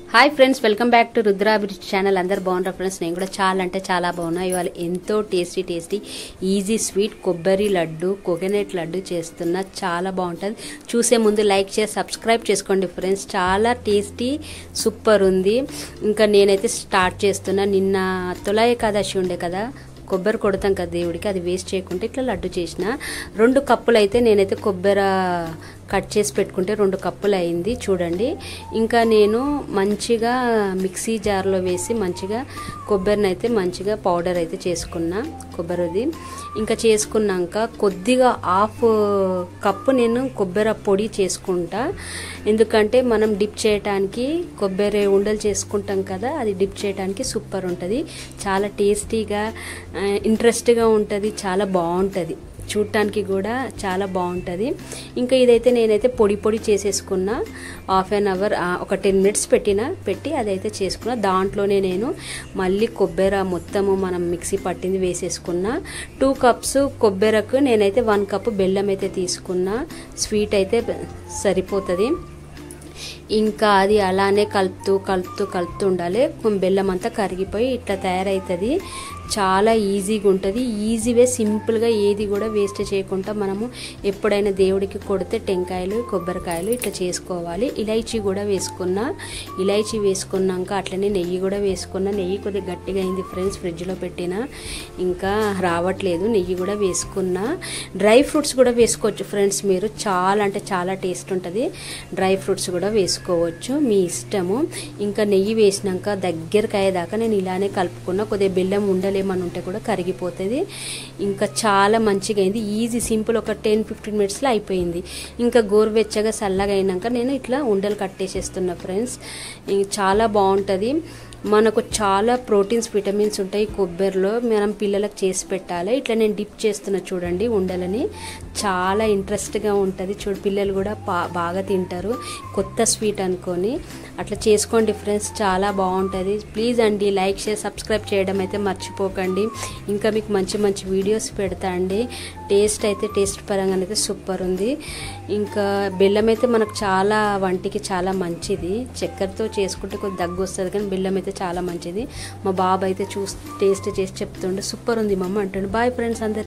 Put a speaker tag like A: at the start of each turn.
A: hi friends welcome back to Rudrabhiruchi channel అందరు బాగున్నారు friends నేను కూడా చాలా అంటే చాలా బాగున్నా ఇవాళ ఎంతో టేస్టీ టేస్టీ ఈజీ స్వీట్ కొబ్బరి లడ్డు కోకోనట్ లడ్డు చేస్తున్నా చాలా బాగుంటుంది చూసే ముందు లైక్ చేసి సబ్స్క్రైబ్ చేసుకోండి ఫ్రెండ్స్ చాలా టేస్టీ సూపర్ ఉంది ఇంకా నేనైతే స్టార్ట్ చేస్తున్నా నిన్న తొల ఏకాదశి ఉండే కదా కొబ్బరి కొడతాం కదా దేవుడికి అది వేస్ట్ చేయకుండా ఇట్లా లడ్డు చేసిన రెండు కప్పులు అయితే నేనైతే కొబ్బరి కట్ చేసి పెట్టుకుంటే రెండు కప్పులు అయింది చూడండి ఇంకా నేను మంచిగా మిక్సీ జార్లో వేసి మంచిగా కొబ్బరిని అయితే మంచిగా పౌడర్ అయితే చేసుకున్నా కొబ్బరిది ఇంకా చేసుకున్నాక కొద్దిగా హాఫ్ కప్పు నేను కొబ్బరి పొడి చేసుకుంటా ఎందుకంటే మనం డిప్ చేయడానికి కొబ్బరి ఉండలు చేసుకుంటాం కదా అది డిప్ చేయడానికి సూపర్ ఉంటుంది చాలా టేస్టీగా ఇంట్రెస్ట్గా ఉంటుంది చాలా బాగుంటుంది చూడటానికి కూడా చాలా బాగుంటుంది ఇంకా ఇదైతే నేనైతే పొడి పొడి చేసేసుకున్నా హాఫ్ అన్ అవర్ ఒక టెన్ మినిట్స్ పెట్టిన పెట్టి అదైతే చేసుకున్నా దాంట్లోనే నేను మళ్ళీ కొబ్బరి మొత్తము మనం మిక్సీ పట్టింది వేసేసుకున్నా టూ కప్స్ కొబ్బరకు నేనైతే వన్ కప్ బెల్లం అయితే తీసుకున్నా స్వీట్ అయితే సరిపోతుంది ఇంకా అది అలానే కలుపుతూ కలుపుతూ కలుపుతూ ఉండాలి బెల్లం అంతా కరిగిపోయి ఇట్లా తయారవుతుంది చాలా ఈజీగా ఉంటుంది ఈజీవే సింపుల్గా ఏది కూడా వేస్ట్ చేయకుండా మనము ఎప్పుడైనా దేవుడికి కొడితే టెంకాయలు కొబ్బరికాయలు ఇట్లా చేసుకోవాలి ఇలైచీ కూడా వేసుకున్నా ఇలైచీ వేసుకున్నాక అట్లనే నెయ్యి కూడా వేసుకున్నా నెయ్యి కొద్దిగా గట్టిగా అయింది ఫ్రెండ్స్ ఫ్రిడ్జ్లో పెట్టిన ఇంకా రావట్లేదు నెయ్యి కూడా వేసుకున్నా డ్రై ఫ్రూట్స్ కూడా వేసుకోవచ్చు ఫ్రెండ్స్ మీరు చాలా అంటే చాలా టేస్ట్ ఉంటుంది డ్రై ఫ్రూట్స్ కూడా వేసుకోవచ్చు మీ ఇష్టము ఇంకా నెయ్యి వేసినాక దగ్గరకు అయ్యేదాకా నేను ఇలానే కలుపుకున్నా కొద్దిగా బెల్లం ఉండలేమని ఉంటే కూడా కరిగిపోతుంది ఇంకా చాలా మంచిగా అయింది ఈజీ సింపుల్ ఒక టెన్ ఫిఫ్టీన్ మినిట్స్లో అయిపోయింది ఇంకా గోరువెచ్చగా చల్లగా అయినాక నేను ఇట్లా ఉండలు కట్టేసేస్తున్నా ఫ్రెండ్స్ చాలా బాగుంటుంది మనకు చాలా ప్రోటీన్స్ విటమిన్స్ ఉంటాయి కొబ్బరిలో మనం పిల్లలకు చేసి పెట్టాలి ఇట్లా నేను డిప్ చేస్తున్నా చూడండి ఉండలని చాలా ఇంట్రెస్ట్గా ఉంటుంది చూడు పిల్లలు కూడా బాగా తింటారు కొత్త స్వీట్ అనుకొని అట్లా చేసుకోండి ఫ్రెండ్స్ చాలా బాగుంటుంది ప్లీజ్ అండి లైక్ చేసి సబ్స్క్రైబ్ చేయడం అయితే మర్చిపోకండి ఇంకా మీకు మంచి మంచి వీడియోస్ పెడతా అండి టేస్ట్ అయితే టేస్ట్ పరంగా అయితే సూపర్ ఉంది ఇంకా బెల్లం అయితే మనకు చాలా వంటికి చాలా మంచిది చక్కెరతో చేసుకుంటే కొద్ది దగ్గు వస్తుంది కానీ బెల్లం అయితే చాలా మంచిది మా బాబు అయితే చూసి టేస్ట్ చేసి చెప్తుండే సూపర్ ఉంది మమ్మ అంటుండే బాయ్ ఫ్రెండ్స్ అందరు